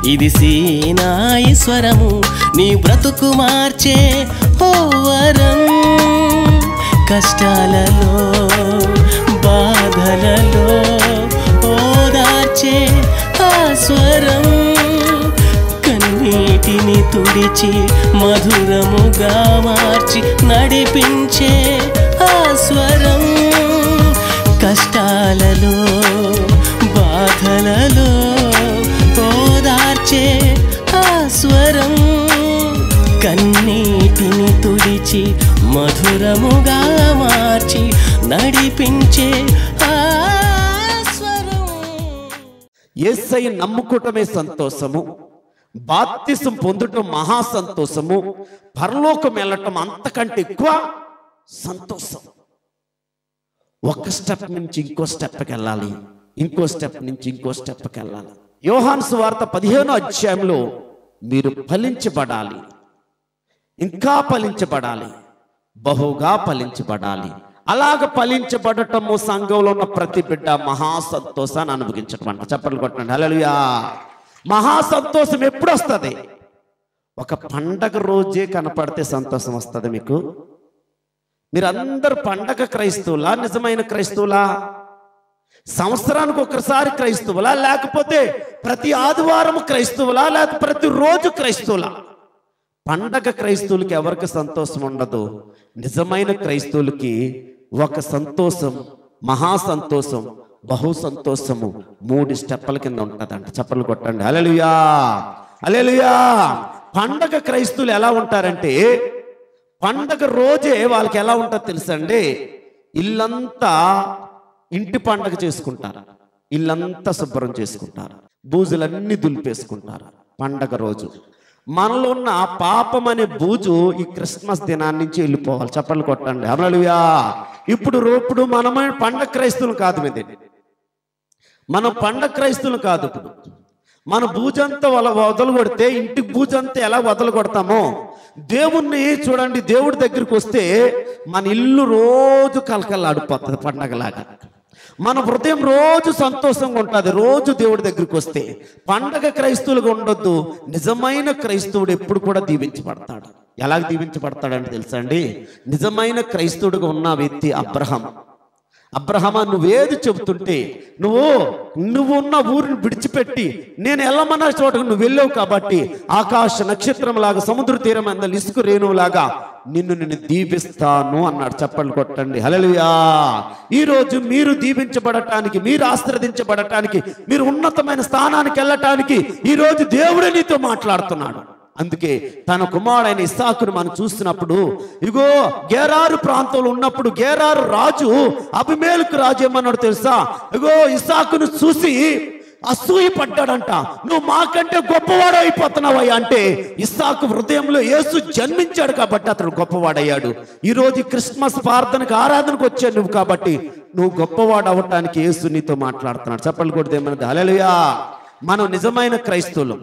ఇది సీనాయి స్వరము నీ బ్రతుకు మార్చే ఓ వరం కష్టాలలో బాధలలో ఓదార్చే ఆ స్వరం కన్నీటిని తుడిచి మధురముగా మార్చి నడిపించే ఆ స్వరం కష్టాలలో బాధలలో ఓదార్చే ఆ స్వరం కన్నీటిని తుడిచి మధురముగా మార్చి నడిపించే ఆ స్వరం ఏసై నమ్ముకోవటమే సంతోషము బాప్తిసం పొందటం మహా సంతోషము పరలోకం వెళ్ళటం అంతకంటే ఎక్కువ సంతోషం ఒక స్టెప్ నుంచి ఇంకో స్టెప్కి వెళ్ళాలి ఇంకో స్టెప్ నుంచి ఇంకో స్టెప్కి వెళ్ళాలి యోహాన్ సువార్త పదిహేనో అధ్యాయంలో మీరు ఫలించబడాలి ఇంకా ఫలించబడాలి బహుగా ఫలించబడాలి అలాగ ఫలించబడటము సంఘంలో ఉన్న ప్రతి బిడ్డ మహా సంతోషాన్ని అనుభవించటం అంట చెప్పలు కొట్టండి హల్లెలూయా మహా సంతోషం ఎప్పుడు వస్తుంది ఒక పండగ రోజే కనపడితే సంతోషం వస్తుంది మీకు మీరందరూ పండగ క్రైస్తవులా నిజమైన క్రైస్తవులా సంవత్సరానికి ఒకసారి క్రైస్తవులా లేకపోతే ప్రతి ఆదివారం క్రైస్తవులా లేకపోతే ప్రతి రోజు క్రైస్తవులా పండగ క్రైస్తవులకి ఎవరికి సంతోషం ఉండదు నిజమైన క్రైస్తవులకి ఒక సంతోషం మహా సంతోషం బహు సంతోషము మూడు స్టెప్పుల కింద ఉంటుందంట చప్పలు కొట్టండి అలెలుయా అలెలుయా పండగ క్రైస్తవులు ఎలా ఉంటారంటే పండగ రోజే వాళ్ళకి ఎలా ఉంటుందో తెలుసండి ఇల్లంతా ఇంటి పండగ చేసుకుంటారు ఇల్లంతా శుభ్రం చేసుకుంటారు బూజులన్నీ దులిపేసుకుంటారు పండగ రోజు మనలో ఉన్న ఆ పాపం అనే బూజు ఈ క్రిస్మస్ దినాన్ని నుంచి వెళ్ళిపోవాలి చప్పట్లు కొట్టండి అమలుయా ఇప్పుడు రో- ఇప్పుడు మనమే పండగ క్రైస్తవులు కాదు మీది మనం పండగ క్రైస్తవులు కాదు ఇప్పుడు మన బూజంతా వల వదలు కొడితే ఇంటి బూజంతా ఎలా వదలు కొడతామో దేవుణ్ణి చూడండి దేవుడి దగ్గరికి వస్తే మన ఇల్లు రోజు కలకలాడిపోతుంది పండగలాగా మన హృదయం రోజు సంతోషంగా ఉంటుంది రోజు దేవుడి దగ్గరికి వస్తే పండగ క్రైస్తవులుగా ఉండొద్దు నిజమైన క్రైస్తవుడు ఎప్పుడు కూడా దీవించబడతాడు ఎలా దీవించబడతాడంటే తెలుసా అండి నిజమైన క్రైస్తవుడిగా ఉన్న వ్యక్తి అబ్రహం అబ్రహమా నువ్వేది చెబుతుంటే నువ్వు నువ్వు ఉన్న ఊరిని విడిచిపెట్టి నేను వెళ్ళమన్న చోటకు నువ్వు వెళ్ళావు కాబట్టి ఆకాశ నక్షత్రం లాగా సముద్ర తీరం అంద ఇసుక రేణువులాగా నిన్ను నేను దీవిస్తాను అన్నాడు చెప్పండి కొట్టండి హలలుయా ఈ రోజు మీరు దీవించబడటానికి మీరు ఆశ్రదించబడటానికి మీరు ఉన్నతమైన స్థానానికి వెళ్ళటానికి ఈ రోజు దేవుడే నీతో మాట్లాడుతున్నాడు అందుకే తన కుమారుడైన ఇస్సాకును మనం చూస్తున్నప్పుడు ఇగో గేరారు ప్రాంతంలో ఉన్నప్పుడు గేరారు రాజు అభిమేలకు రాజు ఏమన్నాడు తెలుసా ఇగో ఇస్సాకును చూసి అసూయ పడ్డాడంట నువ్వు మాకంటే గొప్పవాడు అయిపోతున్నావయ్యా అంటే ఇస్సాకు హృదయంలో యేసు జన్మించాడు కాబట్టి అతడు గొప్పవాడయ్యాడు ఈ రోజు క్రిస్మస్ ప్రార్థనకు ఆరాధనకు వచ్చాడు నువ్వు కాబట్టి నువ్వు గొప్పవాడు అవ్వటానికి యేసు నీతో మాట్లాడుతున్నాడు చెప్పలు కొడితే ఏమన్నది హల్లెలూయా మనం నిజమైన క్రైస్తవులు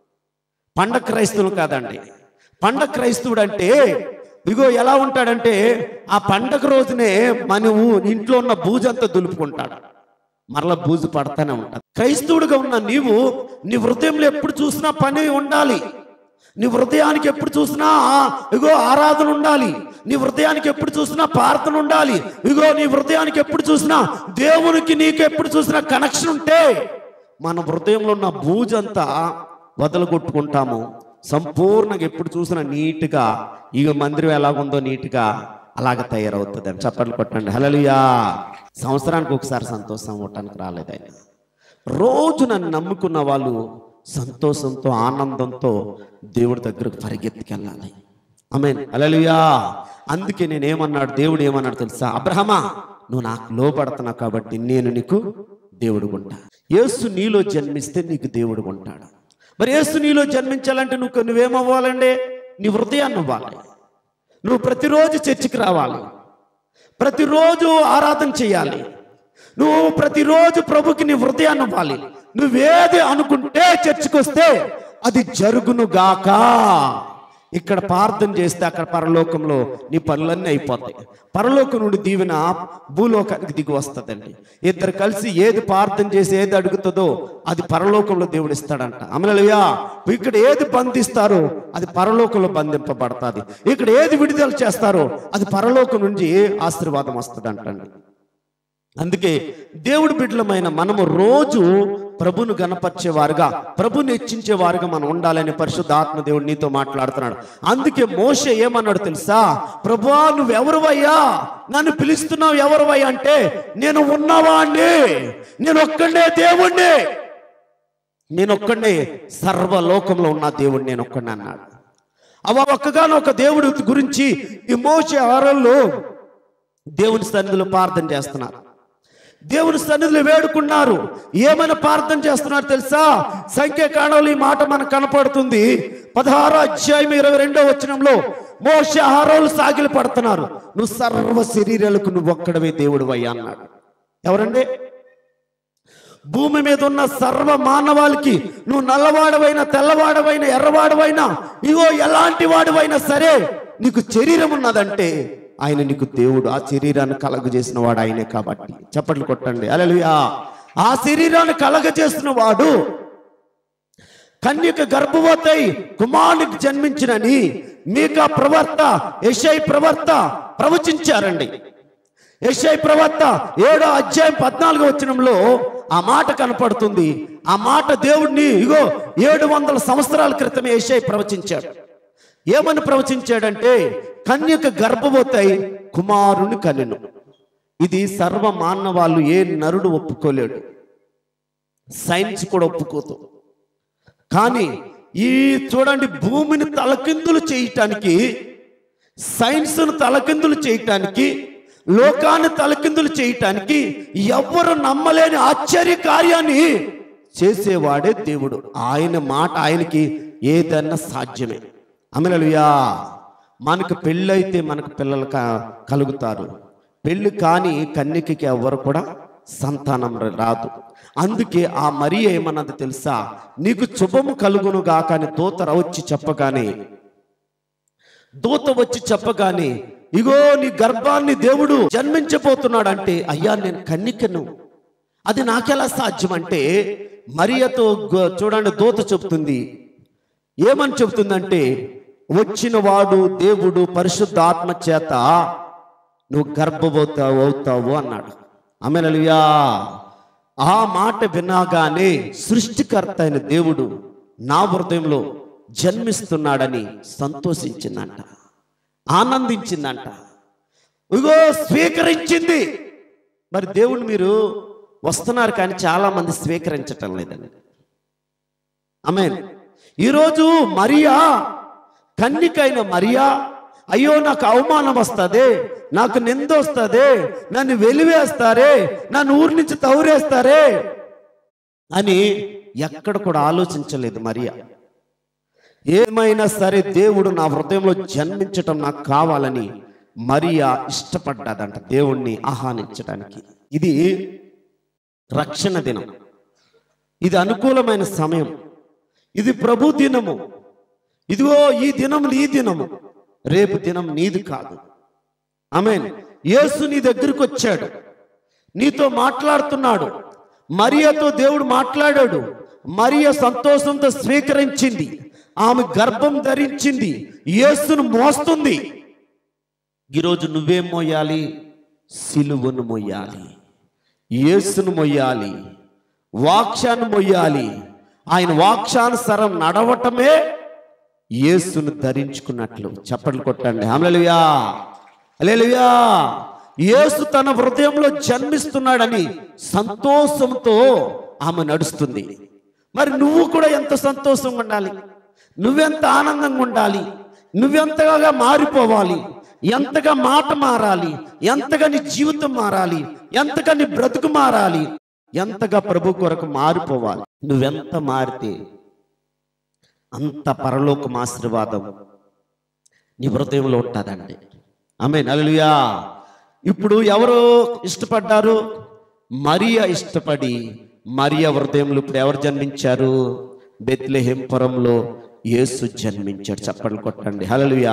పండగ క్రైస్తవులు కాదండి పండగ క్రైస్తవుడు అంటే ఇగో ఎలా ఉంటాడంటే ఆ పండగ రోజునే మనము ఇంట్లో ఉన్న బూజంతా దులుపుకుంటాడు మరలా బూజు పడతానే ఉంటాడు క్రైస్తవుడిగా ఉన్న నీవు నీ హృదయంలో ఎప్పుడు చూసినా పని ఉండాలి నీ హృదయానికి ఎప్పుడు చూసినా ఆ- ఇగో ఆరాధన ఉండాలి నీ హృదయానికి ఎప్పుడు చూసినా ప్రార్థన ఉండాలి ఇగో నీ హృదయానికి ఎప్పుడు చూసినా దేవునికి నీకు ఎప్పుడు చూసినా కనెక్షన్ ఉంటే మన హృదయంలో ఉన్న బూజంతా వదలగొట్టుకుంటాము సంపూర్ణంగా ఎప్పుడు చూసినా నీట్గా ఇక మందిరం ఎలాగుందో నీట్గా అలాగ తయారవుతుంది అని చప్పట్లు కొట్టండి హలలుయా సంవత్సరానికి ఒకసారి సంతోషం అవ్వటానికి రాలేదు ఆయన రోజు నన్ను నమ్ముకున్న వాళ్ళు సంతోషంతో ఆనందంతో దేవుడి దగ్గరకు పరిగెత్తుకెళ్ళాలి ఆమె అలలుయా అందుకే నేను ఏమన్నాడు దేవుడు ఏమన్నాడు తెలుసా అబ్రహమా నువ్వు నాకు లోపడుతున్నావు కాబట్టి నేను నీకు దేవుడు ఉంటా యేసు నీలో జన్మిస్తే నీకు దేవుడు ఉంటాడు మరి యేసు నీలో జన్మించాలంటే నువ్వు నువ్వేమవ్వాలండి నీ హృదయాన్ని ఇవ్వాలి నువ్వు ప్రతిరోజు చర్చికి రావాలి ప్రతిరోజు ఆరాధన చేయాలి నువ్వు ప్రతిరోజు ప్రభుకి నీ హృదయాన్ని ఇవ్వాలి నువ్వేది అనుకుంటే చర్చికి వస్తే అది జరుగును గాక ఇక్కడ ప్రార్థన చేస్తే అక్కడ పరలోకంలో నీ పనులన్నీ అయిపోతాయి పరలోకం నుండి దీవెన భూలోకానికి దిగి వస్తుందండి ఇద్దరు కలిసి ఏది ప్రార్థన చేసి ఏది అడుగుతుందో అది పరలోకంలో దేవుడు ఇస్తాడంట అమలయ్యా ఇక్కడ ఏది బంధిస్తారో అది పరలోకంలో బంధింపబడతాది ఇక్కడ ఏది విడుదల చేస్తారో అది పరలోకం నుంచి ఆశీర్వాదం వస్తుందంటండి అందుకే దేవుడి బిడ్డలమైన మనము రోజు ప్రభును గణపరిచేవారుగా ప్రభుని హెచ్చించేవారుగా మనం ఉండాలని పరిశుద్ధ ఆత్మ దేవుడు నీతో మాట్లాడుతున్నాడు అందుకే మోషే ఏమన్నాడు తెలుసా ప్రభువా నువ్వు ఎవరువయ్యా నన్ను పిలుస్తున్నావు ఎవరువయ్యా అంటే నేను ఉన్నవాణ్ణి నేను ఒక్కడే దేవుణ్ణి నేను ఒక్కడే సర్వలోకంలో ఉన్న దేవుడు నేను ఒక్కడే అన్నాడు అవ ఒక్కగానొక్క దేవుడి గురించి ఈ మోసే ఆరల్లో దేవుని సన్నిధిలో ప్రార్థన చేస్తున్నారు దేవుని సన్నిధిలో వేడుకున్నారు ఏమైనా ప్రార్థన చేస్తున్నారు తెలుసా సంఖ్యాకాండంలో ఈ మాట మనకు కనపడుతుంది పదహారో అధ్యాయం ఇరవై రెండో వచనంలో మోస ఆరోలు సాగిలి పడుతున్నారు నువ్వు సర్వ శరీరాలకు నువ్వు ఒక్కడవే దేవుడు అయ్యా అన్నాడు ఎవరండి భూమి మీద ఉన్న సర్వ మానవాళికి నువ్వు నల్లవాడవైనా తెల్లవాడవైనా ఎర్రవాడవైనా ఇగో ఎలాంటి వాడివైనా సరే నీకు శరీరం ఉన్నదంటే ఆయన నీకు దేవుడు ఆ శరీరాన్ని కలగజేసిన వాడు ఆయనే కాబట్టి చప్పట్లు కొట్టండి అలలుయా ఆ శరీరాన్ని కలగజేసిన వాడు కన్యక గర్భవతై కుమారునికి జన్మించినని మీకా ప్రవర్త యశై ప్రవర్త ప్రవచించారండి యశై ప్రవక్త ఏడో అధ్యాయం పద్నాలుగో వచనంలో ఆ మాట కనపడుతుంది ఆ మాట దేవుడిని ఇగో ఏడు వందల సంవత్సరాల క్రితమే యశై ప్రవచించాడు ఏమని ప్రవచించాడంటే కన్యక గర్భవతై కుమారుని కనెను ఇది సర్వ మానవాళ్ళు ఏ నరుడు ఒప్పుకోలేడు సైన్స్ కూడా ఒప్పుకోదు కానీ ఈ చూడండి భూమిని తలకిందులు చేయటానికి సైన్స్ను తలకిందులు చేయటానికి లోకాన్ని తలకిందులు చేయటానికి ఎవ్వరు నమ్మలేని ఆశ్చర్య కార్యాన్ని చేసేవాడే దేవుడు ఆయన మాట ఆయనకి ఏదన్నా సాధ్యమే అమలలుయా మనకు పెళ్ళైతే మనకు పిల్లలు క- కలుగుతారు పెళ్ళి కాని కన్యకకి ఎవ్వరు కూడా సంతానం రాదు అందుకే ఆ మరి ఏమన్నది తెలుసా నీకు శుభము కలుగును గాకని దూత వచ్చి చెప్పగానే దూత వచ్చి చెప్పగానే ఇగో నీ గర్భాన్ని దేవుడు జన్మించబోతున్నాడు అంటే అయ్యా నేను కన్నికను అది నాకెలా సాధ్యం అంటే మరియతో గ- చూడండి దూత చెప్తుంది ఏమని చెప్తుందంటే వచ్చిన వాడు దేవుడు పరిశుద్ధ ఆత్మ చేత నువ్వు గర్భవతావు అవుతావు అన్నాడు అమెనలియా ఆ మాట వినగానే సృష్టికర్త అయిన దేవుడు నా హృదయంలో జన్మిస్తున్నాడని సంతోషించిందంట ఆనందించిందంట ఇగో స్వీకరించింది మరి దేవుడు మీరు వస్తున్నారు కానీ చాలా మంది స్వీకరించటం లేదండి ఆమెన్ ఈరోజు మరియా కన్నికైన మరియా అయ్యో నాకు అవమానం వస్తుంది నాకు నింద వస్తుంది నన్ను వెలివేస్తారే నన్ను ఊరి నుంచి తౌరేస్తారే అని ఎక్కడ కూడా ఆలోచించలేదు మరియా ఏమైనా సరే దేవుడు నా హృదయంలో జన్మించటం నాకు కావాలని మరియా ఇష్టపడ్డదంట దేవుణ్ణి ఆహ్వానించడానికి ఇది రక్షణ దినం ఇది అనుకూలమైన సమయం ఇది ప్రభు దినము ఇదిగో ఈ దినం నీ దినము రేపు దినం నీది కాదు ఆమెన్ యేసు నీ దగ్గరికి వచ్చాడు నీతో మాట్లాడుతున్నాడు మరియతో దేవుడు మాట్లాడాడు మరియ సంతోషంతో స్వీకరించింది ఆమె గర్భం ధరించింది యేసును మోస్తుంది ఈరోజు నువ్వేం మోయాలి సిలువను మొయ్యాలి యేసును మొయ్యాలి వాక్యాన్ని మొయ్యాలి ఆయన వాక్షానుసరం నడవటమే యేసును ధరించుకున్నట్లు చప్పట్లు కొట్టండి హల్లెలూయా హల్లెలూయా యేసు తన హృదయంలో జన్మిస్తున్నాడని సంతోషంతో ఆమె నడుస్తుంది మరి నువ్వు కూడా ఎంత సంతోషంగా ఉండాలి నువ్వెంత ఆనందంగా ఉండాలి నువ్వెంతగా మారిపోవాలి ఎంతగా మాట మారాలి ఎంతగా నీ జీవితం మారాలి ఎంతగా నీ బ్రతుకు మారాలి ఎంతగా ప్రభు కొరకు మారిపోవాలి నువ్వెంత మారితే అంత పరలోకం ఆశీర్వాదం నీ హృదయంలో ఉంటుందండి ఆమె నలుయా ఇప్పుడు ఎవరు ఇష్టపడ్డారు మరియ ఇష్టపడి మరియ హృదయంలో ఇప్పుడు ఎవరు జన్మించారు బెత్లెహేం పురంలో యేసు జన్మించాడు చప్పట్లు కొట్టండి హల్లెలూయా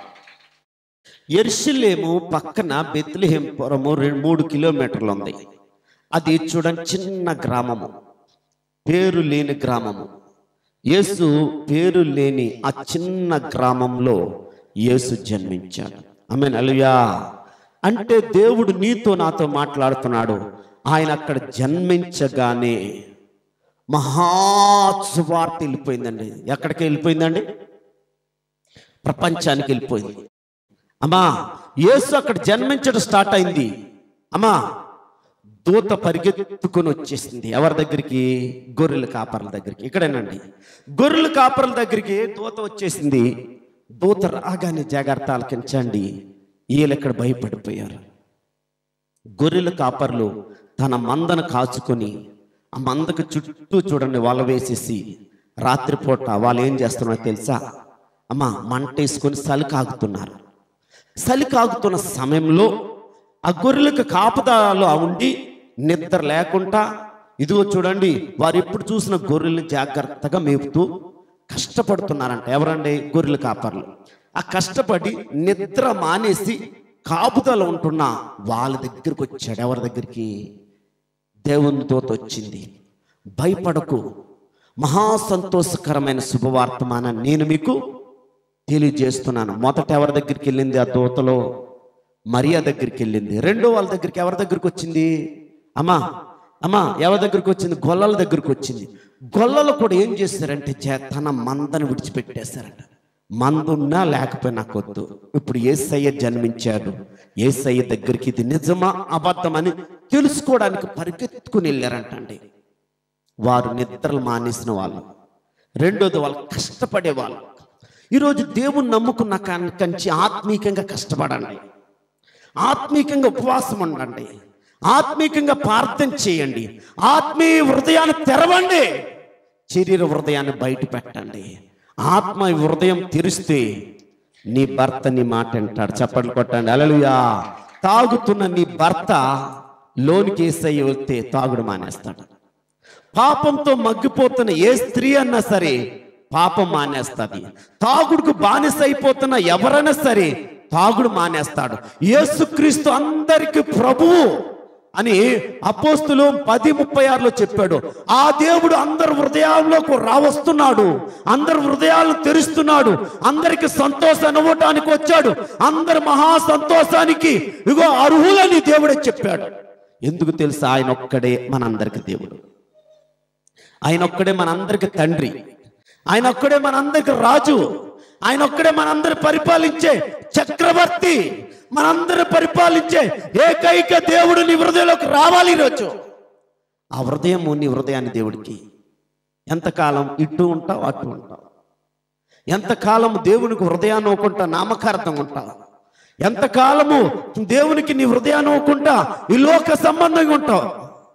ఎర్షలేము పక్కన బెత్లెహేం పురము రెండు మూడు కిలోమీటర్లు ఉంది అది చూడండి చిన్న గ్రామము పేరు లేని గ్రామము యేసు పేరు లేని ఆ చిన్న గ్రామంలో యేసు జన్మించాడు ఆమె అలుయా అంటే దేవుడు నీతో నాతో మాట్లాడుతున్నాడు ఆయన అక్కడ జన్మించగానే మహాసువార్త వెళ్ళిపోయిందండి ఎక్కడికి వెళ్ళిపోయిందండి ప్రపంచానికి వెళ్ళిపోయింది అమ్మా యేసు అక్కడ జన్మించడం స్టార్ట్ అయింది అమ్మా దూత పరిగెత్తుకొని వచ్చేసింది ఎవరి దగ్గరికి గొర్రెల కాపర్ల దగ్గరికి ఇక్కడేనండి గొర్రెల కాపర్ల దగ్గరికి దూత వచ్చేసింది దూత రాగానే జాగ్రత్త ఆలకించండి వీళ్ళు ఇక్కడ భయపడిపోయారు గొర్రెల కాపర్లు తన మందను కాచుకొని ఆ మందకు చుట్టూ చూడండి వల వేసేసి రాత్రిపూట వాళ్ళు ఏం చేస్తున్నారో తెలుసా అమ్మ మంట వేసుకొని చలి కాగుతున్నారు చలి కాగుతున్న సమయంలో ఆ గొర్రెలకు కాపుదాలో ఉండి నిద్ర లేకుండా ఇదిగో చూడండి వారు ఎప్పుడు చూసిన గొర్రెల్ని జాగ్రత్తగా మేపుతూ కష్టపడుతున్నారంట ఎవరండి గొర్రెల కాపర్లు ఆ కష్టపడి నిద్ర మానేసి కాపుదల ఉంటున్న వాళ్ళ దగ్గరికి వచ్చాడు ఎవరి దగ్గరికి దేవుని దూత వచ్చింది భయపడకు మహా సంతోషకరమైన శుభవార్తమాన నేను మీకు తెలియజేస్తున్నాను మొదట ఎవరి దగ్గరికి వెళ్ళింది ఆ దూతలో మరియా దగ్గరికి వెళ్ళింది రెండో వాళ్ళ దగ్గరికి ఎవరి దగ్గరికి వచ్చింది అమ్మా అమ్మా ఎవరి దగ్గరికి వచ్చింది గొల్లల దగ్గరికి వచ్చింది గొల్లలు కూడా ఏం చేశారంటే జా- తన మందని విడిచిపెట్టేశారంట మందున్నా లేకపోయినా కొద్దు ఇప్పుడు ఏసయ్య జన్మించాడు ఏసయ్య దగ్గరికి ఇది నిజమా అబద్ధమని తెలుసుకోవడానికి పరిగెత్తుకుని వెళ్ళారంటండి వారు నిద్రలు మానేసిన వాళ్ళు రెండోది వాళ్ళు కష్టపడే వాళ్ళు ఈరోజు దేవుని నమ్ముకున్న కాని- కంచి ఆత్మీకంగా కష్టపడండి ఆత్మీకంగా ఉపవాసం ఉండండి ఆత్మీకంగా ప్రార్థన చేయండి ఆత్మీయ హృదయాన్ని తెరవండి శరీర హృదయాన్ని బయట పెట్టండి ఆత్మ హృదయం తెరిస్తే నీ భర్త నీ మాట వింటాడు చప్పట్లు కొట్టండి అలలుయా తాగుతున్న నీ భర్త లోనికి వేసయ్యి వెళ్తే తాగుడు మానేస్తాడు పాపంతో మగ్గిపోతున్న ఏ స్త్రీ అన్నా సరే పాపం మానేస్తుంది తాగుడుకు బానిస అయిపోతున్న ఎవరైనా సరే తాగుడు మానేస్తాడు యేసుక్రీస్తు అందరికి ప్రభువు అని అపోస్తులు పది ముప్పై ఆరులో చెప్పాడు ఆ దేవుడు అందరి హృదయాల్లోకి రావస్తున్నాడు అందరి హృదయాలను తెరుస్తున్నాడు అందరికి సంతోషం ఇవ్వటానికి వచ్చాడు అందరి మహా సంతోషానికి ఇగో అర్హులని దేవుడే చెప్పాడు ఎందుకు తెలుసా ఆయన ఒక్కడే మనందరికి దేవుడు ఆయన ఒక్కడే మనందరికి తండ్రి ఆయన ఒక్కడే మనందరికి రాజు ఆయన ఒక్కడే మనందరి పరిపాలించే చక్రవర్తి మనందరి పరిపాలించే ఏకైక దేవుడు నీ హృదయంలోకి రావాలి ఈరోజు ఆ హృదయం నీ హృదయాన్ని దేవుడికి ఎంతకాలం ఇటు ఉంటావు అటు ఉంటావు ఎంతకాలం దేవునికి హృదయాన్ని ఒకుంటా నామకార్థం ఉంటావు ఎంతకాలము దేవునికి నీ హృదయాన్ని ఒకుంటా ఈ లోక సంబంధంగా ఉంటావు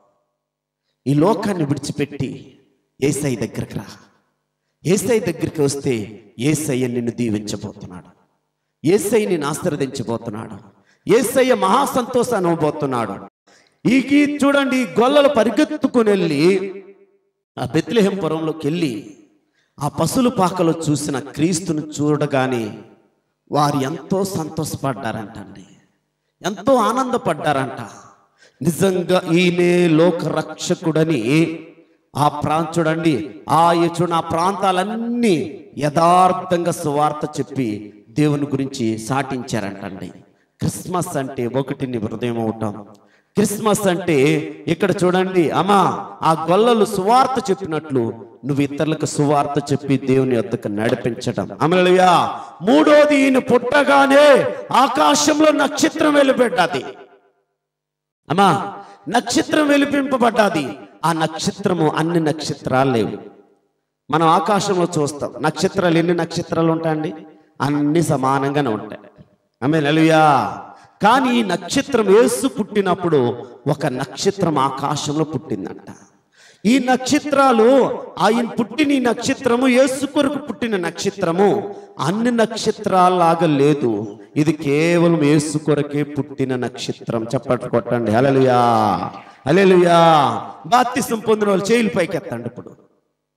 ఈ లోకాన్ని విడిచిపెట్టి ఏసై దగ్గరికి రా ఏసై దగ్గరికి వస్తే ఏసయ్య నిన్ను దీవించబోతున్నాడు ఏసై నిన్ను ఆశీర్వదించబోతున్నాడు ఏసయ్య మహా సంతోషాన్ని ఇవ్వబోతున్నాడు ఈ ఈ చూడండి ఈ గొల్లలు పరిగెత్తుకుని వెళ్ళి ఆ బెత్లెహెం పురంలోకి వెళ్ళి ఆ పశువుల పాకలో చూసిన క్రీస్తును చూడగానే వారు ఎంతో సంతోషపడ్డారంటండి ఎంతో ఆనందపడ్డారంట నిజంగా ఈయనే లోక రక్షకుడని ఆ ప్రాంత చూడండి ఆ ఈ చూడ ఆ ప్రాంతాలన్నీ యథార్థంగా సువార్త చెప్పి దేవుని గురించి సాటించారంటండి క్రిస్మస్ అంటే ఒకటి నీ హృదయం అవటం క్రిస్మస్ అంటే ఇక్కడ చూడండి అమ్మా ఆ గొల్లలు సువార్త చెప్పినట్లు నువ్వు ఇతరులకు సువార్త చెప్పి దేవుని యొద్దకు నడిపించడం అమలయ్యా మూడోది ఈయన పుట్టగానే ఆకాశంలో నక్షత్రం వెలుపెట్టాది అమ్మా నక్షత్రం వెలిపింపబడ్డాది ఆ నక్షత్రము అన్ని నక్షత్రాలు లేవు మనం ఆకాశంలో చూస్తాం నక్షత్రాలు ఎన్ని నక్షత్రాలు ఉంటాయండి అన్ని సమానంగానే ఉంటాయి ఆమె నలుయా కానీ ఈ నక్షత్రం యేసు పుట్టినప్పుడు ఒక నక్షత్రం ఆకాశంలో పుట్టిందంట ఈ నక్షత్రాలు ఆయన పుట్టిన ఈ నక్షత్రము యేసు కొరకు పుట్టిన నక్షత్రము అన్ని నక్షత్రాల్లాగా లేదు ఇది కేవలం యేసు కొరకే పుట్టిన నక్షత్రం చప్పట్లు కొట్టండి హలలుయా హలలుయా బాప్తిసం పొందిన వాళ్ళు చేయిలు పైకెత్తండి ఇప్పుడు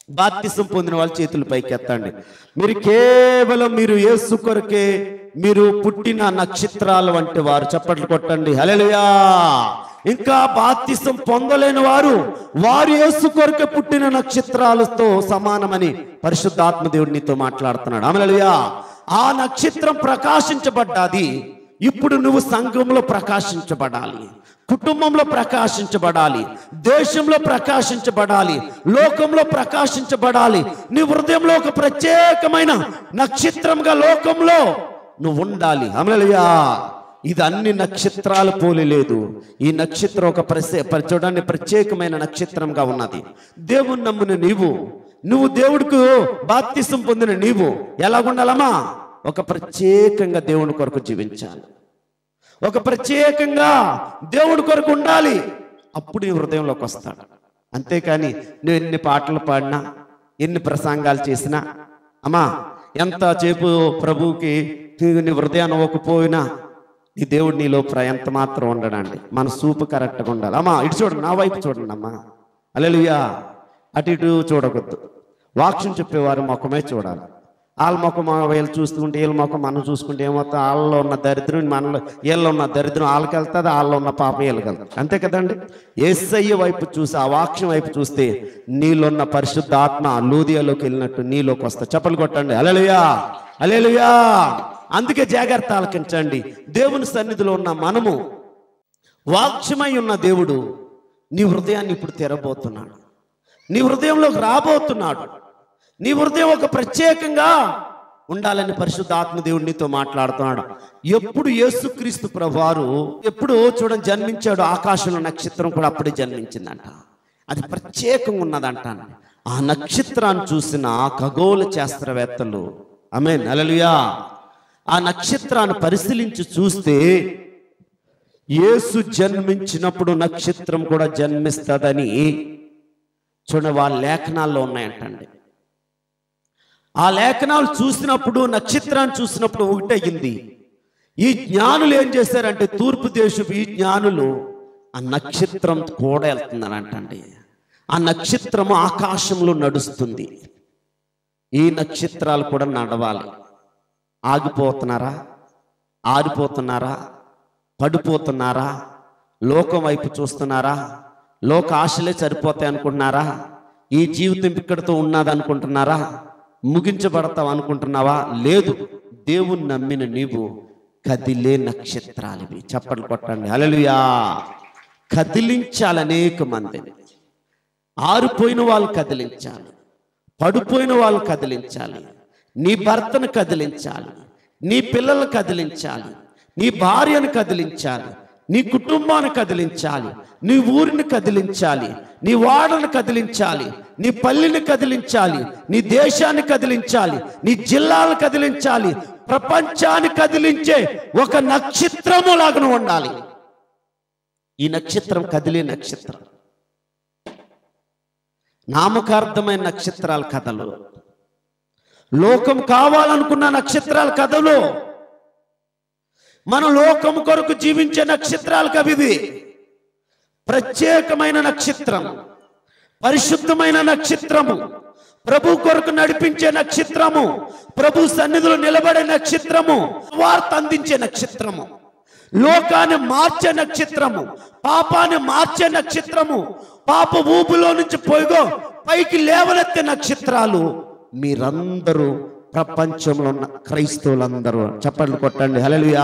బాప్తిసం పొందిన వాళ్ళ చేతులు పైకి ఎత్తండి మీరు కేవలం మీరు యేసు కొరకే మీరు పుట్టిన నక్షత్రాలు వంటి వారు చప్పట్లు కొట్టండి హల్లెలూయా ఇంకా బాప్తిసం పొందలేని వారు వారు యేసు కొరకే పుట్టిన నక్షత్రాలతో సమానమని పరిశుద్ధాత్మ దేవుడు నీతో మాట్లాడుతున్నాడు హల్లెలూయా ఆ నక్షత్రం ప్రకాశించబడ్డాది ఇప్పుడు నువ్వు సంఘంలో ప్రకాశించబడాలి కుటుంబంలో ప్రకాశించబడాలి దేశంలో ప్రకాశించబడాలి లోకంలో ప్రకాశించబడాలి నీ హృదయంలో ఒక ప్రత్యేకమైన నక్షత్రంగా లోకంలో నువ్వు ఉండాలి అమలయ్యా ఇది అన్ని నక్షత్రాలు పోలి లేదు ఈ నక్షత్రం ఒక ప్రసే ప్ర- చూడండి ప్రత్యేకమైన నక్షత్రంగా ఉన్నది దేవుని నమ్మున నీవు నువ్వు దేవుడికి బాప్తిసం పొందిన నీవు ఎలాగుండాలమ్మా ఒక ప్రత్యేకంగా దేవుని కొరకు జీవించాలి ఒక ప్రత్యేకంగా దేవుడి కొరకు ఉండాలి అప్పుడు నీ హృదయంలోకి వస్తాడు అంతేకాని నువ్వు ఎన్ని పాటలు పాడినా ఎన్ని ప్రసంగాలు చేసినా అమ్మా ఎంత చేపు ప్రభువుకి నీ హృదయాన్ని ఒకపోయినా ఈ దేవుడు నీలో ప్ర- ఎంత మాత్రం ఉండడండి మన సూపు కరెక్ట్గా ఉండాలి అమ్మా ఇటు చూడండి నా వైపు చూడండి అమ్మా అలెలుయా అటు ఇటు చూడకూడదు వాక్యం చెప్పేవారు ముఖమే చూడాలి వాళ్ళ ముఖం వీళ్ళు చూస్తుంటే వీళ్ళ ముఖం మనం చూసుకుంటే ఏమవుతుంది వాళ్ళలో ఉన్న దరిద్రం మనలో వీళ్ళలో ఉన్న దరిద్రం వాళ్ళకి వెళ్తుంది వాళ్ళలో ఉన్న పాపం వీళ్ళకి వెళ్తుంది అంతే కదండి ఏసయ్య వైపు చూసి ఆ వాక్యం వైపు చూస్తే నీళ్ళున్న పరిశుద్ధ ఆత్మ లూదియాలోకి వెళ్ళినట్టు నీలోకి వస్తా చెప్పలు కొట్టండి అలెలుయా అలెలుయా అందుకే జాగ్రత్త ఆలకించండి దేవుని సన్నిధిలో ఉన్న మనము వాక్యమై ఉన్న దేవుడు నీ హృదయాన్ని ఇప్పుడు తెరబోతున్నాడు నీ హృదయంలోకి రాబోతున్నాడు నీ హృదయం ఒక ప్రత్యేకంగా ఉండాలని పరిశుద్ధ ఆత్మదేవుడు నీతో మాట్లాడుతున్నాడు ఎప్పుడు యేసుక్రీస్తు ప్రభువారు ఎప్పుడు చూడండి జన్మించాడు ఆకాశంలో నక్షత్రం కూడా అప్పుడే జన్మించిందంట అది ప్రత్యేకంగా ఉన్నదంట ఆ నక్షత్రాన్ని చూసిన ఖగోళ శాస్త్రవేత్తలు ఆమె నలలుయా ఆ నక్షత్రాన్ని పరిశీలించి చూస్తే యేసు జన్మించినప్పుడు నక్షత్రం కూడా జన్మిస్తుందని చూడండి వాళ్ళ లేఖనాల్లో ఉన్నాయంటండి ఆ లేఖనాలు చూసినప్పుడు నక్షత్రాన్ని చూసినప్పుడు ఒకటయ్యింది ఈ జ్ఞానులు ఏం చేశారంటే తూర్పు దేశపు ఈ జ్ఞానులు ఆ నక్షత్రం కూడా వెళ్తుందని అంటండి ఆ నక్షత్రము ఆకాశంలో నడుస్తుంది ఈ నక్షత్రాలు కూడా నడవాలి ఆగిపోతున్నారా ఆరిపోతున్నారా పడిపోతున్నారా లోకం వైపు చూస్తున్నారా లోక ఆశలే సరిపోతాయి అనుకుంటున్నారా ఈ జీవితం ఇక్కడితో ఉన్నది అనుకుంటున్నారా ముగించబడతావు అనుకుంటున్నావా లేదు దేవుని నమ్మిన నీవు కదిలే నక్షత్రాలివి చప్పట్లు కొట్టండి అలలుయా కదిలించాలి అనేక మందిని ఆరిపోయిన వాళ్ళు కదిలించాలి పడిపోయిన వాళ్ళు కదిలించాలి నీ భర్తను కదిలించాలి నీ పిల్లలు కదిలించాలి నీ భార్యను కదిలించాలి నీ కుటుంబాన్ని కదిలించాలి నీ ఊరిని కదిలించాలి నీ వాడను కదిలించాలి నీ పల్లిని కదిలించాలి నీ దేశాన్ని కదిలించాలి నీ జిల్లాలను కదిలించాలి ప్రపంచాన్ని కదిలించే ఒక నక్షత్రము లాగా ఉండాలి ఈ నక్షత్రం కదిలే నక్షత్రం నామకార్థమైన నక్షత్రాల కథలు లోకం కావాలనుకున్న నక్షత్రాల కథలు మన లోకం కొరకు జీవించే నక్షత్రాలు కవిది ప్రత్యేకమైన నక్షత్రం పరిశుద్ధమైన నక్షత్రము ప్రభు కొరకు నడిపించే నక్షత్రము ప్రభు సన్నిధిలో నిలబడే నక్షత్రము వార్త అందించే నక్షత్రము లోకాన్ని మార్చే నక్షత్రము పాపాన్ని మార్చే నక్షత్రము పాప ఊబులో నుంచి పోయిగో పైకి లేవనెత్తే నక్షత్రాలు మీరందరూ ప్రపంచంలో ఉన్న క్రైస్తవులందరూ చప్పట్లు కొట్టండి హల్లెలూయా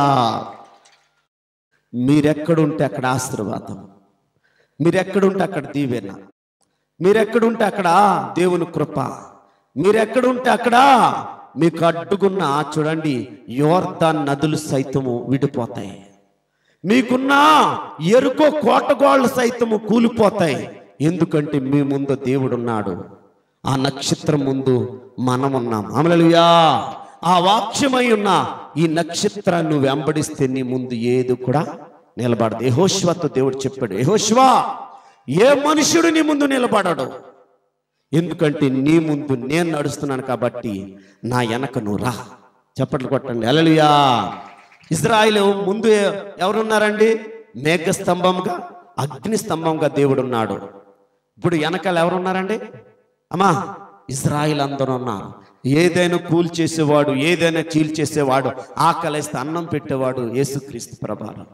మీరెక్కడుంటే అక్కడ ఆశీర్వాదం మీరెక్కడుంటే అక్కడ దీవెన మీరెక్కడుంటే అక్కడ దేవుని కృప మీరెక్కడుంటే అక్కడ మీకు అడ్డుకున్న చూడండి యోర్దాన్ నదులు సైతము విడిపోతాయి మీకున్న ఎరుకో కోటగోళ్ళు సైతము కూలిపోతాయి ఎందుకంటే మీ ముందు దేవుడున్నాడు ఆ నక్షత్రం ముందు మనమున్నాం అమలలుయా ఆ వాక్యమై ఉన్న ఈ నక్షత్రాన్ని నువ్వు వెంబడిస్తే నీ ముందు ఏది కూడా నిలబడదు యెహోషువతో దేవుడు చెప్పాడు యెహోషువా ఏ మనుషుడు నీ ముందు నిలబడడు ఎందుకంటే నీ ముందు నేను నడుస్తున్నాను కాబట్టి నా వెనక నువ్వు రా చప్పట్లు కొట్టండి అలలుయా ఇజ్రాయిల్ ముందు ఎ- ఎవరున్నారండి మేఘ స్తంభంగా అగ్ని స్తంభంగా దేవుడు ఉన్నాడు ఇప్పుడు వెనకాల ఎవరున్నారండి అమ్మా ఇజ్రాయిల్ అందరూ ఉన్నారు ఏదైనా కూల్ చేసేవాడు ఏదైనా చీల్ చేసేవాడు ఆకలిస్తే అన్నం పెట్టేవాడు యేసుక్రీస్తు ప్రభావం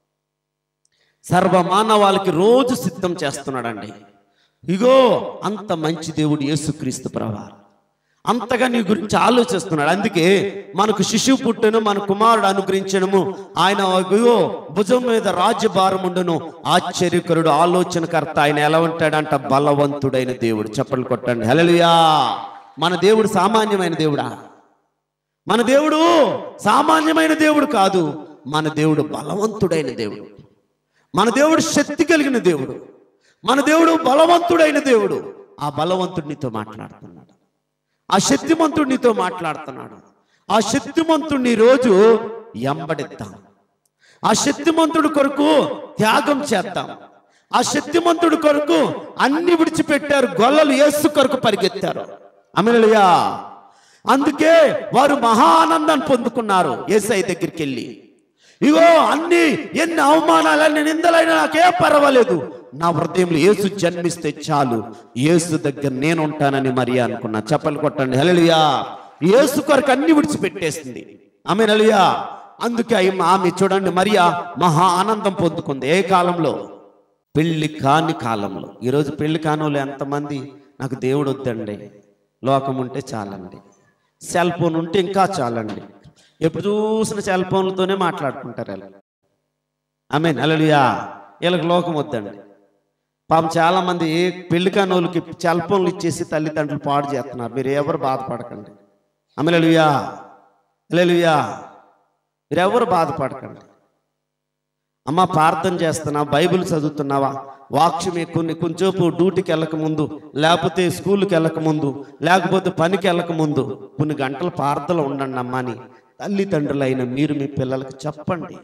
సర్వ మానవాళికి రోజు సిద్ధం చేస్తున్నాడండి ఇగో అంత మంచి దేవుడు యేసుక్రీస్తు ప్రభావం అంతగా నీ గురించి ఆలోచిస్తున్నాడు అందుకే మనకు శిశువు పుట్టెను మన కుమారుడు అనుగ్రహించడము ఆయన అయ్యో భుజం మీద రాజ్యభారం ఉండును ఆశ్చర్యకరుడు ఆలోచనకర్త ఆయన ఎలా ఉంటాడంట బలవంతుడైన దేవుడు చెప్పలు కొట్టండి హల్లెలూయా మన దేవుడు సామాన్యమైన దేవుడా మన దేవుడు సామాన్యమైన దేవుడు కాదు మన దేవుడు బలవంతుడైన దేవుడు మన దేవుడు శక్తి కలిగిన దేవుడు మన దేవుడు బలవంతుడైన దేవుడు ఆ బలవంతుడు నీతో మాట్లాడుతున్నాడు ఆ శక్తిమంతుడు నీతో మాట్లాడుతున్నాడు ఆ శక్తిమంతుడిని రోజు ఎంబడిద్దాం ఆ శక్తిమంతుడి కొరకు త్యాగం చేద్దాం ఆ శక్తిమంతుడి కొరకు అన్ని విడిచిపెట్టారు గొల్లలు యేసు కొరకు పరిగెత్తారు అమలయా అందుకే వారు మహా ఆనందాన్ని పొందుకున్నారు ఏసై దగ్గరికి వెళ్ళి ఇగో అన్ని ఎన్ని అవమానాలన్నీ నిందలైనా నాకే పర్వాలేదు నా హృదయంలో యేసు జన్మిస్తే చాలు యేసు దగ్గర నేను ఉంటానని మరి అనుకున్నా చెప్పలు కొట్టండి హలలియా యేసు కొరకు అన్ని విడిచిపెట్టేసింది ఆమె నలియా అందుకే ఆమె ఆమె చూడండి మరియా మహా ఆనందం పొందుకుంది ఏ కాలంలో పెళ్లి కాని కాలంలో ఈరోజు పెళ్లి కాని ఎంతమంది నాకు దేవుడు వద్దండి లోకం ఉంటే చాలండి సెల్ ఫోన్ ఉంటే ఇంకా చాలండి ఎప్పుడు చూసిన సెల్ ఫోన్లతోనే మాట్లాడుకుంటారు వీళ్ళు ఆమె అలలుయా వీళ్ళకి లోకం వద్దండి పాపం చాలా మంది పెళ్లి కాని వాళ్ళకి సెల్ ఫోన్లు ఇచ్చేసి తల్లిదండ్రులు పాడు చేస్తున్నారు మీరు ఎవరు బాధపడకండి అమలలుయా అలలుయా మీరు ఎవరు బాధపడకండి అమ్మ ప్రార్థన చేస్తున్నావా బైబిల్ చదువుతున్నావా వాక్యం కొన్ని కొంచెంసేపు డ్యూటీకి వెళ్ళక ముందు లేకపోతే స్కూల్కి వెళ్ళక ముందు లేకపోతే పనికి వెళ్ళక ముందు కొన్ని గంటల ప్రార్థనలు ఉండండి అమ్మా అని తల్లిదండ్రులైన మీరు మీ పిల్లలకు చెప్పండి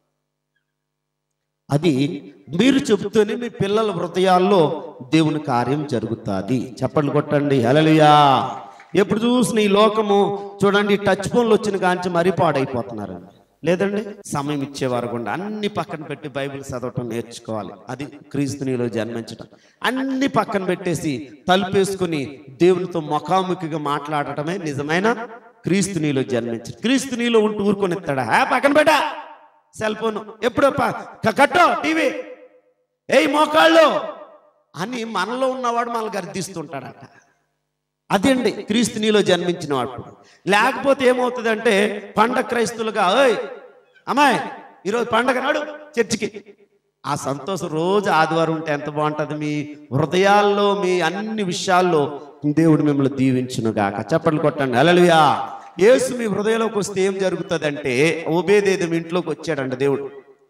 అది మీరు చెబుతూనే మీ పిల్లల హృదయాల్లో దేవుని కార్యం జరుగుతుంది చెప్పండి కొట్టండి హలలియా ఎప్పుడు చూసిన ఈ లోకము చూడండి టచ్ ఫోన్లు వచ్చిన కాంచి మరీ పాడైపోతున్నారండి లేదండి సమయం ఇచ్చేవారు కూడా అన్ని పక్కన పెట్టి బైబిల్ చదవటం నేర్చుకోవాలి అది క్రీస్తునిలో జన్మించటం అన్ని పక్కన పెట్టేసి తలుపేసుకుని దేవునితో ముఖాముఖిగా మాట్లాడటమే నిజమైన క్రీస్తునిలో జన్మించడం క్రీస్తునిలో ఉంటూ ఊరుకొని ఎత్తాడా "ఆ, పక్కన పెట్టా సెల్ ఫోన్ ఎప్పుడు కట్టో టీవీ ఏయ్ మోకాళ్ళు అని మనలో ఉన్నవాడు మనల్ని గర్దిస్తుంటాడట అదండి క్రీస్తు నీలో జన్మించిన వాడు లేకపోతే ఏమవుతుందంటే పండగ క్రైస్తులుగా ఓయ్ అమ్మాయి ఈరోజు పండగ నాడు చర్చికి ఆ సంతోషం రోజు ఆదివారం ఉంటే ఎంత బాగుంటుంది మీ హృదయాల్లో మీ అన్ని విషయాల్లో దేవుడు మిమ్మల్ని దీవించును గాక చప్పట్లు కొట్టండి అలలుయా యేసు మీ హృదయంలోకి వస్తే ఏం జరుగుతుందంటే ఓబేదేదం ఇంట్లోకి వచ్చాడంట దేవుడు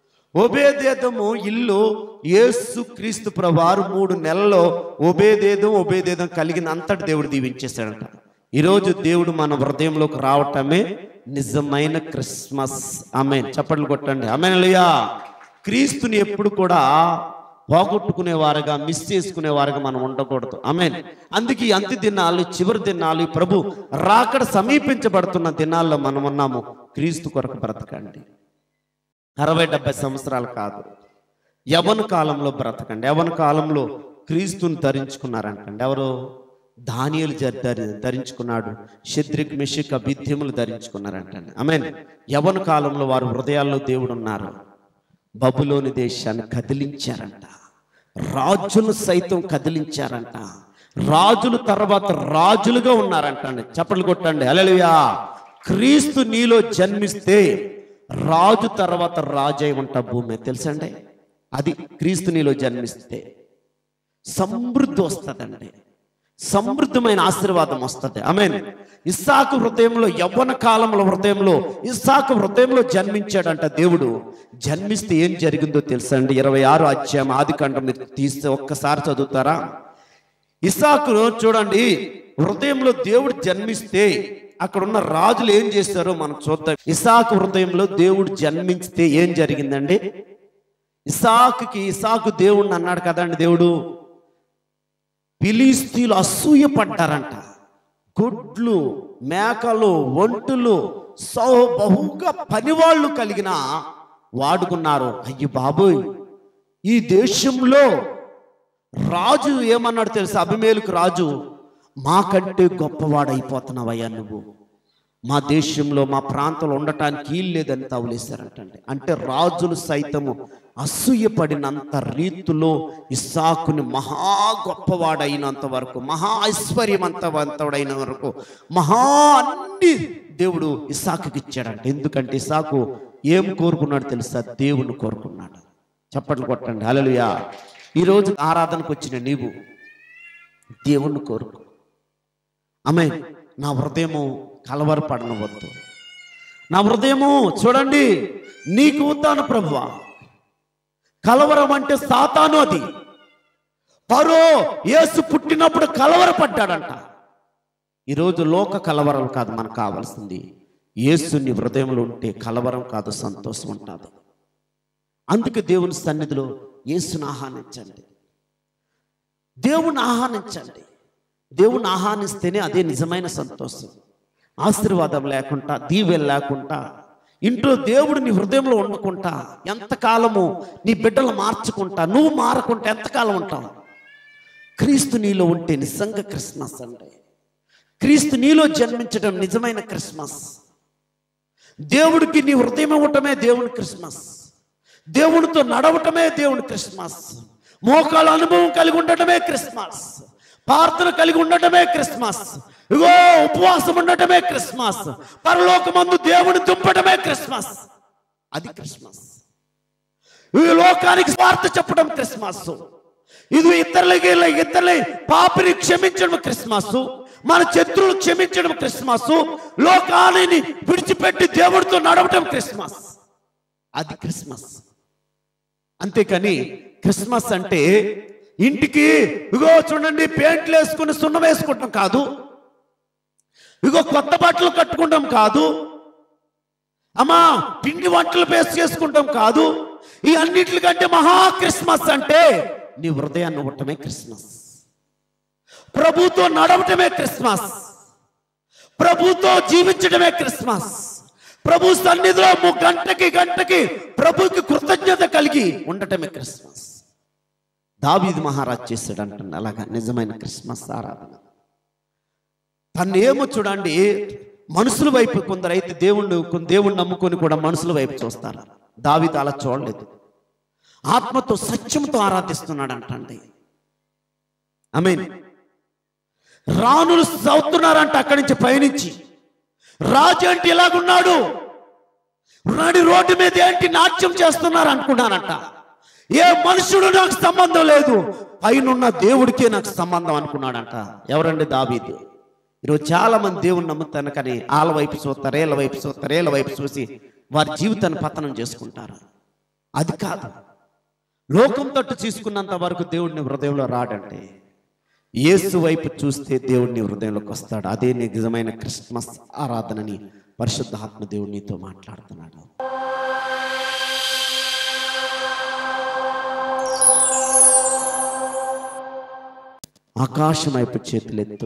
ఒబేదేదము ఇల్లు యేసు క్రీస్తు ప్రవారు మూడు నెలల్లో ఒబేదేదం ఒబేదేదం కలిగిన అంతటి దేవుడు దీవించేశాడంట ఈరోజు దేవుడు మన హృదయంలోకి రావటమే నిజమైన క్రిస్మస్ ఆమె చప్పట్లు కొట్టండి ఆమెనలయ్యా క్రీస్తుని ఎప్పుడు కూడా పోగొట్టుకునే వారుగా మిస్ చేసుకునే వారుగా మనం ఉండకూడదు ఆమె అందుకే ఈ అంత్య దినాలు చివరి దినాలు ఈ ప్రభు రాకడ సమీపించబడుతున్న దినాల్లో మనం ఉన్నాము క్రీస్తు కొరకు బ్రతకండి అరవై డెబ్బై సంవత్సరాలు కాదు యవన కాలంలో బ్రతకండి యవన కాలంలో క్రీస్తుని ధరించుకున్నారంటండి ఎవరు ధాన్యాలు ధరించుకున్నాడు శత్రిక్ మిషిక్ అభిద్యములు ధరించుకున్నారంటండి ఆమెన్ యవన కాలంలో వారు హృదయాల్లో దేవుడు ఉన్నారు బబులోని దేశాన్ని కదిలించారంట రాజులు సైతం కదిలించారంట రాజుల తర్వాత రాజులుగా ఉన్నారంట చప్పట్లు కొట్టండి అలలుయా క్రీస్తు నీలో జన్మిస్తే రాజు తర్వాత రాజై ఉంటా భూమి తెలుసండి అది క్రీస్తు నీలో జన్మిస్తే సమృద్ధి వస్తుందండి సమృద్ధమైన ఆశీర్వాదం వస్తుంది ఆమెన్ ఇస్సాకు హృదయంలో యవ్వన కాలంలో హృదయంలో ఇస్సాకు హృదయంలో జన్మించాడంట దేవుడు జన్మిస్తే ఏం జరిగిందో తెలుసండి ఇరవై ఆరు అధ్యాయం ఆది కంఠం మీరు తీస్తే ఒక్కసారి చదువుతారా ఇస్సాకు చూడండి హృదయంలో దేవుడు జన్మిస్తే అక్కడ ఉన్న రాజులు ఏం చేస్తారో మనం చూద్దాం ఇసాకు హృదయంలో దేవుడు జన్మించితే ఏం జరిగిందండి ఇసాకుకి ఇసాకు దేవుడిని అన్నాడు కదండి దేవుడు ఫిలిస్తీన్లు అసూయ పడ్డారంట గుడ్లు మేకలు ఒంటులు సౌ బహుగా పనివాళ్ళు కలిగిన వాడుకున్నారు అయ్యి బాబోయ్ ఈ దేశంలో రాజు ఏమన్నాడు తెలుసా అభిమేలుకు రాజు మాకంటే గొప్పవాడైపోతున్నావయ్యా నువ్వు మా దేశంలో మా ప్రాంతంలో ఉండటానికి వీలు లేదని తవలేశారంటండి అంటే రాజులు సైతము అసూయపడినంత రీతిలో ఇస్సాకుని మహా గొప్పవాడైనంత వరకు మహా ఐశ్వర్యవంతవంతుడైన వరకు మహా అన్ని దేవుడు ఇస్సాకుకి ఇచ్చాడంట ఎందుకంటే ఇస్సాకు ఏం కోరుకున్నాడు తెలుసా దేవుని కోరుకున్నాడు చప్పట్లు కొట్టండి హల్లెలూయా ఈరోజు ఆరాధనకు వచ్చిన నీవు దేవుణ్ణి కోరుకో ఆమె నా హృదయము కలవరపడనవద్దు నా హృదయము చూడండి నీకు వద్దాను ప్రభువా కలవరం అంటే సాతాను అది పరో యేసు పుట్టినప్పుడు కలవరపడ్డాడంట ఈరోజు లోక కలవరం కాదు మనకు కావాల్సింది యేసుని హృదయంలో ఉంటే కలవరం కాదు సంతోషం ఉంటుంది అందుకే దేవుని సన్నిధిలో యేసుని ఆహ్వానించండి దేవుని ఆహ్వానించండి దేవుని ఆహ్వానిస్తేనే అదే నిజమైన సంతోషం ఆశీర్వాదం లేకుండా దీవెలు లేకుండా ఇంట్లో దేవుడు నీ హృదయంలో ఉండకుండా ఎంతకాలము నీ బిడ్డలు మార్చుకుంటా నువ్వు మారకుంటా ఎంతకాలం ఉంటావు క్రీస్తు నీలో ఉంటే నిజంగా క్రిస్మస్ అండి క్రీస్తు నీలో జన్మించడం నిజమైన క్రిస్మస్ దేవుడికి నీ హృదయం ఇవ్వటమే దేవుని క్రిస్మస్ దేవునితో నడవటమే దేవుని క్రిస్మస్ మోకాల అనుభవం కలిగి ఉండటమే క్రిస్మస్ ప్రార్థన కలిగి ఉండటమే క్రిస్మస్ ఇగో ఉపవాసం ఉండటమే క్రిస్మస్ పరలోకమందు దేవుని దుంపటమే క్రిస్మస్ అది క్రిస్మస్ ఈ లోకానికి స్వార్థ చెప్పడం క్రిస్మస్ ఇది ఇతరులకి ఇతరుల పాపిని క్షమించడం క్రిస్మస్ మన శత్రువులు క్షమించడం క్రిస్మస్ లోకాన్ని విడిచిపెట్టి దేవుడితో నడవటం క్రిస్మస్ అది క్రిస్మస్ అంతేకాని క్రిస్మస్ అంటే ఇంటికి ఇగో చూడండి పెయింట్లు వేసుకుని సున్నం వేసుకుంటాం కాదు ఇగో కొత్త బట్టలు కట్టుకుంటాం కాదు అమ్మా పిండి వంటలు పేస్ చేసుకుంటాం కాదు ఈ అన్నిటికంటే మహా క్రిస్మస్ అంటే నీ హృదయాన్ని ఇవ్వటమే క్రిస్మస్ ప్రభుతో నడవటమే క్రిస్మస్ ప్రభుతో జీవించడమే క్రిస్మస్ ప్రభు సన్నిధిలో ము- గంటకి గంటకి ప్రభుకి కృతజ్ఞత కలిగి ఉండటమే క్రిస్మస్ దావీదు మహారాజ్ చేశాడు అంటున్నా అలాగా నిజమైన క్రిస్మస్ ఆరాధన తను ఏమో చూడండి మనుషుల వైపు కొందరు అయితే దేవుణ్ణి కొన్ని దేవుణ్ణి నమ్ముకొని కూడా మనుషుల వైపు చూస్తారు దావీదు అలా చూడలేదు ఆత్మతో సత్యంతో ఆరాధిస్తున్నాడు అంటండి ఐ మీన్ రాణులు చదువుతున్నారంట అక్కడి నుంచి పయనించి రాజు అంటే ఇలాగున్నాడు నడి రోడ్డు మీద ఏంటి నాట్యం చేస్తున్నారు అనుకున్నానంట ఏ మనుషుడు నాకు సంబంధం లేదు పైనున్న దేవుడికే నాకు సంబంధం అనుకున్నాడంట ఎవరండి దావీదు ఈరోజు చాలా మంది దేవుని నమ్ముతాను కానీ వాళ్ళ వైపు చూస్తారు ఏళ్ళ వైపు చూస్తారు ఏళ్ళ వైపు చూసి వారి జీవితాన్ని పతనం చేసుకుంటారు అది కాదు లోకం తట్టు తీసుకున్నంత వరకు దేవుడిని హృదయంలో రాడంటే యేసు వైపు చూస్తే దేవుడిని హృదయంలోకి వస్తాడు అదే నిజమైన క్రిస్మస్ ఆరాధనని పరిశుద్ధాత్మ దేవుడు నీతో మాట్లాడుతున్నాడు ఆకాశం వైపు చేతులెత్తు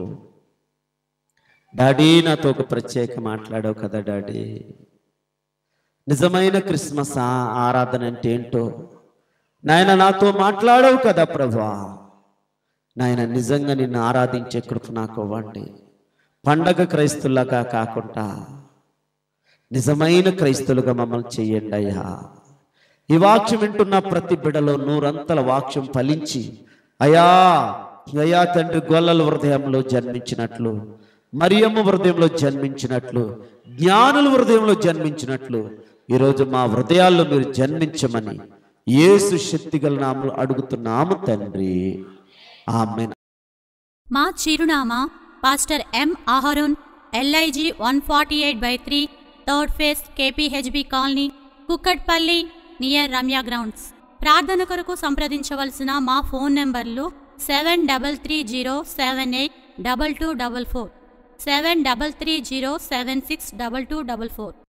డాడీ నాతో ఒక ప్రత్యేక మాట్లాడావు కదా డాడీ నిజమైన క్రిస్మస్ ఆ- ఆరాధన అంటే ఏంటో నాయన నాతో మాట్లాడవు కదా ప్రభా నాయన నిజంగా నిన్ను ఆరాధించే కృప నాకు ఇవ్వండి పండగ క్రైస్తులాగా కాకుండా నిజమైన క్రైస్తులుగా మమ్మల్ని చెయ్యండి అయ్యా ఈ వాక్యం వింటున్న ప్రతి బిడలో నూరంతల వాక్యం ఫలించి అయా అయా తండ్రి గొల్లల హృదయంలో జన్మించినట్లు మరియమ్మ హృదయంలో జన్మించినట్లు జ్ఞానుల హృదయంలో జన్మించినట్లు ఈరోజు మా హృదయాల్లో మీరు జన్మించమని యేసు శక్తిగల నామలు అడుగుతున్నాము తండ్రి ఆమెన్ మా చిరునామా pastor M Aharon LIG one forty eight by three third phase KPHB colony Kukatpally near Ramya grounds ప్రార్థన కొరకు సంప్రదించవలసిన మా phone numbers seven double three zero seven eight double two double four seven double three zero seven six double two double four